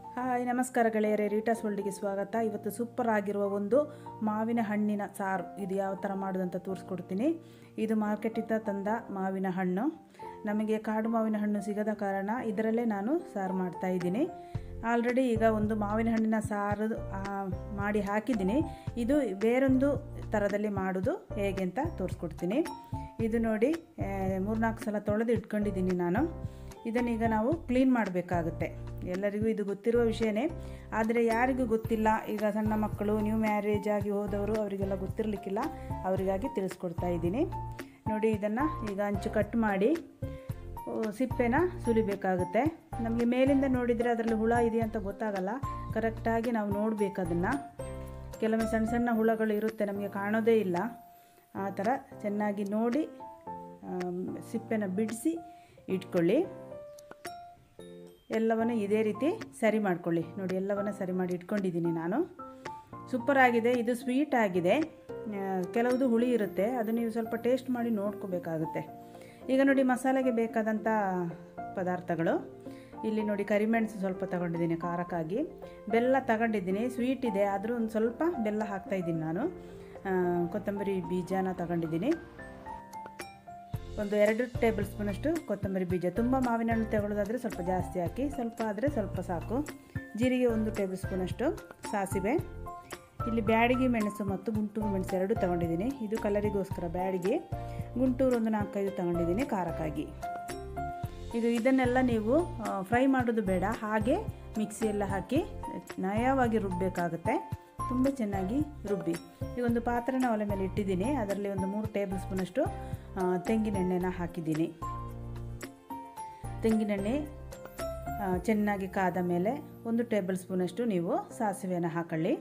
hi ನಮಸ್ಕಾರ ಗೆಳೆಯರೇ ರೀಟಾಸ್ ವರ್ಲ್ಡಿಗೆ ಸ್ವಾಗತ ಇವತ್ತು ಸೂಪರ್ ಆಗಿರುವ ಒಂದು ಮಾವಿನ ಹಣ್ಣಿನ ಸಾರು ಇದು ಯಾವ ಥರ ಮಾಡೋದಂತ ತೋರಿಸ್ಕೊಡ್ತೀನಿ ಇದು ಮಾರ್ಕೆಟಿಂದ ತಂದ ಮಾವಿನ ಹಣ್ಣು ನಮಗೆ ಕಾಡು ಮಾವಿನ ಹಣ್ಣು ಸಿಗದ ಕಾರಣ ಇದರಲ್ಲೇ ನಾನು ಸಾರು ಮಾಡ್ತಾ ಇದ್ದೀನಿ ಆಲ್ರೆಡಿ ಈಗ ಒಂದು ಮಾವಿನ ಹಣ್ಣಿನ ಸಾರು ಆ, ಮಾಡಿ ಹಾಕಿದ್ದೀನಿ ಇದು ಬೇರೊಂದು ಥರದಲ್ಲಿ ಮಾಡೋದು ಹೇಗೆ ಅಂತ ತೋರಿಸ್ಕೊಡ್ತೀನಿ ಇದು ನೋಡಿ ಮೂರ್ನಾಲ್ಕು ಸಲ ತೊಳೆದು ಇಟ್ಕೊಂಡಿದ್ದೀನಿ ನಾನು ಇದನ್ನೀಗ ನಾವು ಕ್ಲೀನ್ ಮಾಡಬೇಕಾಗುತ್ತೆ ಎಲ್ಲರಿಗೂ ಇದು ಗೊತ್ತಿರುವ ವಿಷಯನೇ ಆದರೆ ಯಾರಿಗೂ ಗೊತ್ತಿಲ್ಲ ಈಗ ಸಣ್ಣ ಮಕ್ಕಳು ನ್ಯೂ ಮ್ಯಾರೇಜ್ ಆಗಿ ಹೋದವರು ಅವರಿಗೆಲ್ಲ ಗೊತ್ತಿರಲಿಕ್ಕಿಲ್ಲ ಅವರಿಗಾಗಿ ತಿಳಿಸ್ಕೊಡ್ತಾ ಇದ್ದೀನಿ ನೋಡಿ ಇದನ್ನು ಈಗ ಅಂಚು ಕಟ್ ಮಾಡಿ ಓ, ಸಿಪ್ಪೆನ ಸುಲಿಬೇಕಾಗುತ್ತೆ ನಮಗೆ ಮೇಲಿಂದ ನೋಡಿದರೆ ಅದರಲ್ಲಿ ಹುಳ ಇದೆ ಅಂತ ಗೊತ್ತಾಗಲ್ಲ ಕರೆಕ್ಟಾಗಿ ನಾವು ನೋಡಬೇಕು ಅದನ್ನು ಕೆಲವೊಮ್ಮೆ ಸಣ್ಣ ಸಣ್ಣ ಹುಳಗಳು ಇರುತ್ತೆ ನಮಗೆ ಕಾಣೋದೇ ಇಲ್ಲ ಆ ಥರ ಚೆನ್ನಾಗಿ ನೋಡಿ ಆಮ್, ಸಿಪ್ಪೆನ ಬಿಡಿಸಿ ಇಟ್ಕೊಳ್ಳಿ ಎಲ್ಲವನ್ನು ಇದೇ ರೀತಿ ಸರಿ ಮಾಡ್ಕೊಳ್ಳಿ ನೋಡಿ ಎಲ್ಲವನ್ನು ಸರಿ ಮಾಡಿ ಇಟ್ಕೊಂಡಿದ್ದೀನಿ ನಾನು ಸೂಪರ್ ಆಗಿದೆ ಇದು ಸ್ವೀಟ್ ಆಗಿದೆ ಆ, ಕೆಲವುದು ಹುಳಿ ಇರುತ್ತೆ ಅದು ನೀವು ಸ್ವಲ್ಪ ಟೇಸ್ಟ್ ಮಾಡಿ ನೋಡ್ಕೋಬೇಕಾಗುತ್ತೆ ಈಗ ನೋಡಿ ಮಸಾಲೆಗೆ ಬೇಕಾದಂಥ ಪದಾರ್ಥಗಳು ಇಲ್ಲಿ ನೋಡಿ ಕರಿಮೆಣಸು ಸ್ವಲ್ಪ ತಗೊಂಡಿದ್ದೀನಿ ಖಾರಕ್ಕಾಗಿ ಬೆಲ್ಲ ತಗೊಂಡಿದ್ದೀನಿ ಸ್ವೀಟ್ ಇದೆ ಆದರೂ ಒಂದು ಸ್ವಲ್ಪ ಬೆಲ್ಲ ಹಾಕ್ತಾಯಿದ್ದೀನಿ ನಾನು ಆ, ಕೊತ್ತಂಬರಿ ಬೀಜನ ತಗೊಂಡಿದ್ದೀನಿ ಒಂದು ಎರಡು ಟೇಬಲ್ ಸ್ಪೂನಷ್ಟು ಕೊತ್ತಂಬರಿ ಬೀಜ ತುಂಬ ಮಾವಿನ ಹಣ್ಣು ತಗೊಳ್ಳೋದಾದರೆ ಸ್ವಲ್ಪ ಜಾಸ್ತಿ ಹಾಕಿ ಸ್ವಲ್ಪ ಆದರೆ ಸ್ವಲ್ಪ ಸಾಕು ಜೀರಿಗೆ ಒಂದು ಟೇಬಲ್ ಸ್ಪೂನಷ್ಟು ಸಾಸಿವೆ ಇಲ್ಲಿ ಬ್ಯಾಡಿಗೆ ಮೆಣಸು ಮತ್ತು ಗುಂಟೂರು ಮೆಣಸು ಎರಡು ತಗೊಂಡಿದ್ದೀನಿ ಇದು ಕಲರಿಗೋಸ್ಕರ ಬ್ಯಾಡಿಗೆ ಗುಂಟೂರು ಒಂದು ನಾಲ್ಕೈದು ತಗೊಂಡಿದ್ದೀನಿ ಖಾರಕ್ಕಾಗಿ ಈಗ ಇದನ್ನೆಲ್ಲ ನೀವು ಫ್ರೈ ಮಾಡೋದು ಬೇಡ ಹಾಗೆ ಮಿಕ್ಸಿಯೆಲ್ಲ ಹಾಕಿ ನಯವಾಗಿ ರುಬ್ಬಬೇಕಾಗುತ್ತೆ ತುಂಬ ಚೆನ್ನಾಗಿ ರುಬ್ಬಿ ಈಗ ಒಂದು ಪಾತ್ರೆನ ಒಲೆ ಮೇಲೆ ಇಟ್ಟಿದ್ದೀನಿ ಅದರಲ್ಲಿ ಒಂದು ಮೂರು ಟೇಬಲ್ ಸ್ಪೂನಷ್ಟು ಆ, ತೆಂಗಿನೆಣ್ಣೆನ ಹಾಕಿದ್ದೀನಿ ತೆಂಗಿನೆಣ್ಣೆ ಆ, ಚೆನ್ನಾಗಿ ಕಾದ ಮೇಲೆ ಒಂದು ಟೇಬಲ್ ಸ್ಪೂನಷ್ಟು ನೀವು ಸಾಸಿವೆನ ಹಾಕೊಳ್ಳಿ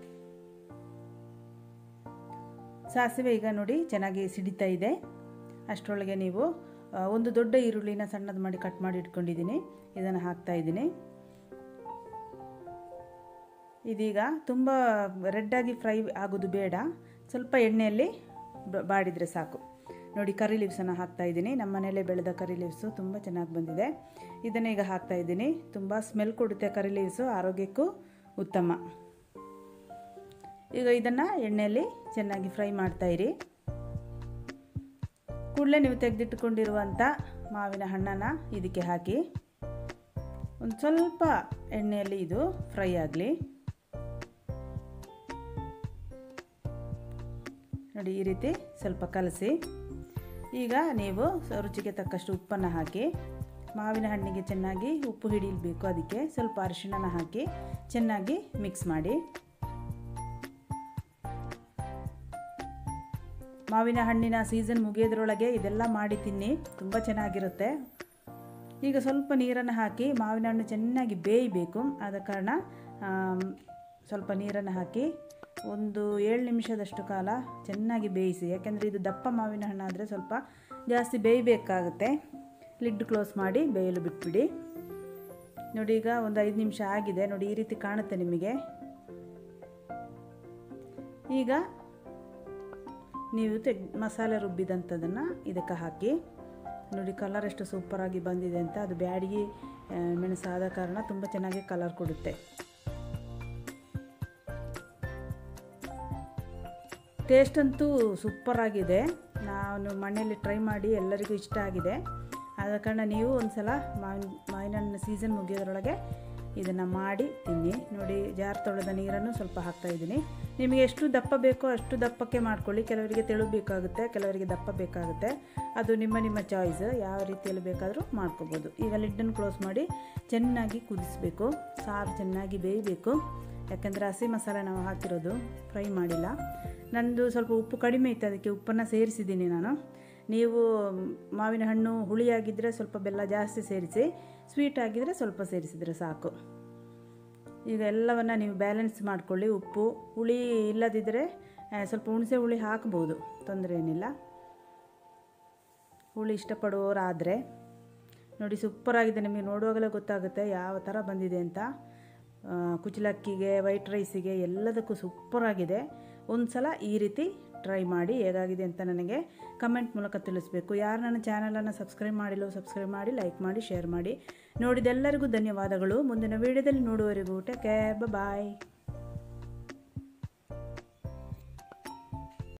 ಸಾಸಿವೆ ಈಗ ನೋಡಿ ಚೆನ್ನಾಗಿ ಸಿಡಿತಾ ಇದೆ ಅಷ್ಟರೊಳಗೆ ನೀವು ಆ, ಒಂದು ದೊಡ್ಡ ಈರುಳ್ಳಿನ ಸಣ್ಣದು ಮಾಡಿ ಕಟ್ ಮಾಡಿ ಇಟ್ಕೊಂಡಿದ್ದೀನಿ ಇದನ್ನು ಹಾಕ್ತಾ ಇದ್ದೀನಿ ಇದೀಗ ತುಂಬ ರೆಡ್ಡಾಗಿ ಫ್ರೈ ಆಗೋದು ಬೇಡ ಸ್ವಲ್ಪ ಎಣ್ಣೆಯಲ್ಲಿ ಬ- ಬಾಡಿದರೆ ಸಾಕು ನೋಡಿ ಕರಿ ಲೀವ್ಸನ್ನು ಹಾಕ್ತಾ ಇದ್ದೀನಿ ನಮ್ಮ ಮನೇಲೆ ಬೆಳೆದ ಕರಿ ಲೀವ್ಸು ತುಂಬ ಚೆನ್ನಾಗಿ ಬಂದಿದೆ ಇದನ್ನು ಈಗ ಹಾಕ್ತಾ ಇದ್ದೀನಿ ತುಂಬ ಸ್ಮೆಲ್ ಕೊಡುತ್ತೆ ಕರಿ ಲೀವ್ಸು ಆರೋಗ್ಯಕ್ಕೂ ಉತ್ತಮ ಈಗ ಇದನ್ನು ಎಣ್ಣೆಯಲ್ಲಿ ಚೆನ್ನಾಗಿ ಫ್ರೈ ಮಾಡ್ತಾ ಇರಿ ಕೂಡಲೇ ನೀವು ತೆಗೆದಿಟ್ಟುಕೊಂಡಿರುವಂಥ ಮಾವಿನ ಹಣ್ಣನ್ನು ಇದಕ್ಕೆ ಹಾಕಿ ಒಂದು ಸ್ವಲ್ಪ ಎಣ್ಣೆಯಲ್ಲಿ ಇದು ಫ್ರೈ ಆಗಲಿ ನೋಡಿ ಈ ರೀತಿ ಸ್ವಲ್ಪ ಕಲಸಿ ಈಗ ನೀವು ಸ- ರುಚಿಗೆ ತಕ್ಕಷ್ಟು ಉಪ್ಪನ್ನು ಹಾಕಿ ಮಾವಿನ ಹಣ್ಣಿಗೆ ಚೆನ್ನಾಗಿ ಉಪ್ಪು ಹಿಡಿಯಬೇಕು ಅದಕ್ಕೆ ಸ್ವಲ್ಪ ಅರಿಶಿಣನ ಹಾಕಿ ಚೆನ್ನಾಗಿ ಮಿಕ್ಸ್ ಮಾಡಿ ಮಾವಿನ ಹಣ್ಣಿನ ಸೀಸನ್ ಮುಗಿಯೋದ್ರೊಳಗೆ ಇದೆಲ್ಲ ಮಾಡಿ ತಿನ್ನಿ ತುಂಬ ಚೆನ್ನಾಗಿರುತ್ತೆ ಈಗ ಸ್ವಲ್ಪ ನೀರನ್ನು ಹಾಕಿ ಮಾವಿನ ಹಣ್ಣು ಚೆನ್ನಾಗಿ ಬೇಯಬೇಕು ಆದ ಕಾರಣ ಆಮ್, ಸ್ವಲ್ಪ ನೀರನ್ನು ಹಾಕಿ ಒಂದು ಏಳು ನಿಮಿಷದಷ್ಟು ಕಾಲ ಚೆನ್ನಾಗಿ ಬೇಯಿಸಿ ಯಾಕೆಂದರೆ ಇದು ದಪ್ಪ ಮಾವಿನ ಹಣ್ಣು ಆದರೆ ಸ್ವಲ್ಪ ಜಾಸ್ತಿ ಬೇಯಬೇಕಾಗುತ್ತೆ ಲಿಡ್ ಕ್ಲೋಸ್ ಮಾಡಿ ಬೇಯಲು ಬಿಟ್ಬಿಡಿ ನೋಡಿ ಈಗ ಒಂದು ಐದು ನಿಮಿಷ ಆಗಿದೆ ನೋಡಿ ಈ ರೀತಿ ಕಾಣುತ್ತೆ ನಿಮಗೆ ಈಗ ನೀವು ತೆಗ್ ಮಸಾಲೆ ರುಬ್ಬಿದಂಥದ್ದನ್ನು ಇದಕ್ಕೆ ಹಾಕಿ ನೋಡಿ ಕಲರ್ ಎಷ್ಟು ಸೂಪರಾಗಿ ಬಂದಿದೆ ಅಂತ ಅದು ಬ್ಯಾಡಿಗೆ ಆ, ಮೆಣಸಾದ ಕಾರಣ ತುಂಬ ಚೆನ್ನಾಗಿ ಕಲರ್ ಕೊಡುತ್ತೆ ಟೇಸ್ಟ್ ಅಂತೂ ಸೂಪರಾಗಿದೆ ನಾನು ಮನೆಯಲ್ಲಿ ಟ್ರೈ ಮಾಡಿ ಎಲ್ಲರಿಗೂ ಇಷ್ಟ ಆಗಿದೆ ಆದ ಕಾರಣ ನೀವು ಒಂದು ಸಲ ಮಾವಿನ ಮಾವಿನ ಹಣ್ಣು ಸೀಸನ್ ಮುಗಿಯೋದ್ರೊಳಗೆ ಇದನ್ನು ಮಾಡಿ ತಿನ್ನಿ ನೋಡಿ ಜಾರ್ ತೊಳೆದ ನೀರನ್ನು ಸ್ವಲ್ಪ ಹಾಕ್ತಾ ಇದ್ದೀನಿ ನಿಮಗೆ ಎಷ್ಟು ದಪ್ಪ ಬೇಕೋ ಅಷ್ಟು ದಪ್ಪಕ್ಕೆ ಮಾಡ್ಕೊಳ್ಳಿ ಕೆಲವರಿಗೆ ತೆಳು ಬೇಕಾಗುತ್ತೆ ಕೆಲವರಿಗೆ ದಪ್ಪ ಬೇಕಾಗುತ್ತೆ ಅದು ನಿಮ್ಮ ನಿಮ್ಮ ಚಾಯ್ಸ್ ಯಾವ ರೀತಿಯಲ್ಲಿ ಬೇಕಾದರೂ ಮಾಡ್ಕೋಬೋದು ಈಗ ಲಿಡ್ಡನ್ನು ಕ್ಲೋಸ್ ಮಾಡಿ ಚೆನ್ನಾಗಿ ಕುದಿಸ್ಬೇಕು ಸಾರು ಚೆನ್ನಾಗಿ ಬೇಯಬೇಕು ಯಾಕೆಂದರೆ ಹಸಿ ಮಸಾಲೆ ನಾವು ಹಾಕಿರೋದು ಫ್ರೈ ಮಾಡಿಲ್ಲ ನಂದು ಸ್ವಲ್ಪ ಉಪ್ಪು ಕಡಿಮೆ ಇತ್ತು ಅದಕ್ಕೆ ಉಪ್ಪನ್ನು ಸೇರಿಸಿದ್ದೀನಿ ನಾನು ನೀವು ಮಾವಿನ ಹಣ್ಣು ಹುಳಿಯಾಗಿದ್ದರೆ ಸ್ವಲ್ಪ ಬೆಲ್ಲ ಜಾಸ್ತಿ ಸೇರಿಸಿ ಸ್ವೀಟ್ ಆಗಿದ್ದರೆ ಸ್ವಲ್ಪ ಸೇರಿಸಿದರೆ ಸಾಕು ಈಗ ಎಲ್ಲವನ್ನು ನೀವು ಬ್ಯಾಲೆನ್ಸ್ ಮಾಡ್ಕೊಳ್ಳಿ ಉಪ್ಪು ಹುಳಿ ಇಲ್ಲದಿದ್ದರೆ ಆ, ಸ್ವಲ್ಪ ಹುಣಸೆ ಹುಳಿ ಹಾಕ್ಬೋದು ತೊಂದರೆ ಏನಿಲ್ಲ ಹುಳಿ ಇಷ್ಟಪಡುವವರಾದರೆ ನೋಡಿ ಸೂಪರಾಗಿದೆ ನಿಮಗೆ ನೋಡುವಾಗಲೇ ಗೊತ್ತಾಗುತ್ತೆ ಯಾವ ಥರ ಬಂದಿದೆ ಅಂತ ಆ, ಕುಚಲಕ್ಕಿಗೆ ವೈಟ್ ರೈಸಿಗೆ ಎಲ್ಲದಕ್ಕೂ ಸೂಪರಾಗಿದೆ ಒಂದು ಸಲ ಈ ರೀತಿ ಟ್ರೈ ಮಾಡಿ ಹೇಗಾಗಿದೆ ಅಂತ ನನಗೆ ಕಮೆಂಟ್ ಮೂಲಕ ತಿಳಿಸ್ಬೇಕು ಯಾರು ನನ್ನ ಚಾನಲನ್ನು ಸಬ್ಸ್ಕ್ರೈಬ್ ಮಾಡಿಲ್ಲೋ ಸಬ್ಸ್ಕ್ರೈಬ್ ಮಾಡಿ ಲೈಕ್ ಮಾಡಿ ಶೇರ್ ಮಾಡಿ ನೋಡಿದೆಲ್ಲರಿಗೂ ಧನ್ಯವಾದಗಳು ಮುಂದಿನ ವೀಡಿಯೋದಲ್ಲಿ ನೋಡುವವರೆಗೂ ಟೇಕ್ ಕೇರ್ ಬಾಯ್